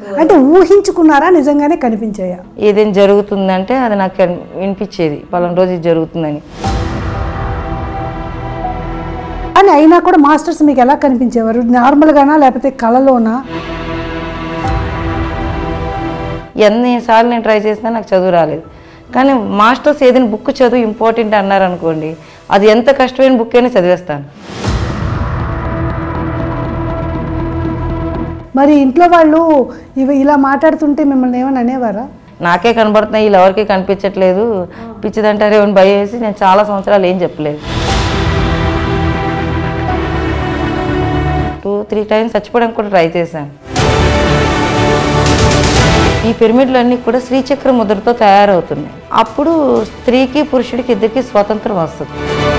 అంటే ఊహించుకున్నారా నిజంగానే కనిపించాయా ఏదైనా జరుగుతుందంటే అది నాకు కన్- వినిపించేది పలానా రోజు ఇది జరుగుతుందని అని అయినా కూడా మాస్టర్స్ మీకు ఎలా కనిపించేవారు నార్మల్గానా లేకపోతే కళలోనా ఎన్నిసార్లు నేను ట్రై చేసినా నాకు చదువు రాలేదు కానీ మాస్టర్స్ ఏదైనా బుక్ చదువు ఇంపార్టెంట్ అన్నారు అనుకోండి అది ఎంత కష్టమైన బుక్ అయినా చదివేస్తాను మరి ఇంట్లో వాళ్ళు ఇవి ఇలా మాట్లాడుతుంటే మిమ్మల్ని ఏమని అనేవారా నాకే కనబడుతున్నాయి వీళ్ళు ఎవరికీ కనిపించట్లేదు పిచ్చిదంటారు ఏమని భయం వేసి నేను చాలా సంవత్సరాలు ఏం చెప్పలేదు టూ త్రీ టైమ్స్ చచ్చిపోవడానికి కూడా ట్రై చేశాను ఈ పిరమిడ్లు అన్నీ కూడా శ్రీచక్ర ముద్రతో తయారవుతున్నాయి అప్పుడు స్త్రీకి పురుషుడికి ఇద్దరికి స్వాతంత్రం వస్తుంది